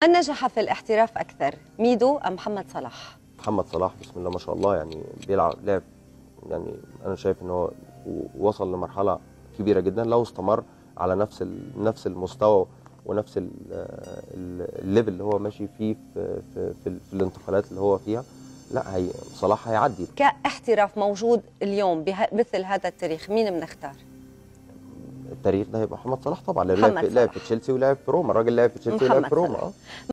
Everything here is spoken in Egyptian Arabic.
من نجح في الاحتراف أكثر ميدو أم محمد صلاح؟ محمد صلاح بسم الله ما شاء الله يعني بيلعب لعب يعني انا شايف ان هو وصل لمرحله كبيره جدا لو استمر على نفس ال- نفس المستوى ونفس ال- ال- الليفل اللي هو ماشي فيه في في, في, في الانتقالات اللي هو فيها لا هي صلاح هيعدي كاحتراف موجود اليوم بمثل هذا التاريخ مين بنختار؟ التاريخ ده هيبقى محمد صلاح طبعا لأنه لعب محمد في- لعب صلاح. في تشيلسي ولعب في روما الراجل لعب في تشيلسي ولعب محمد في روما صلاح. اه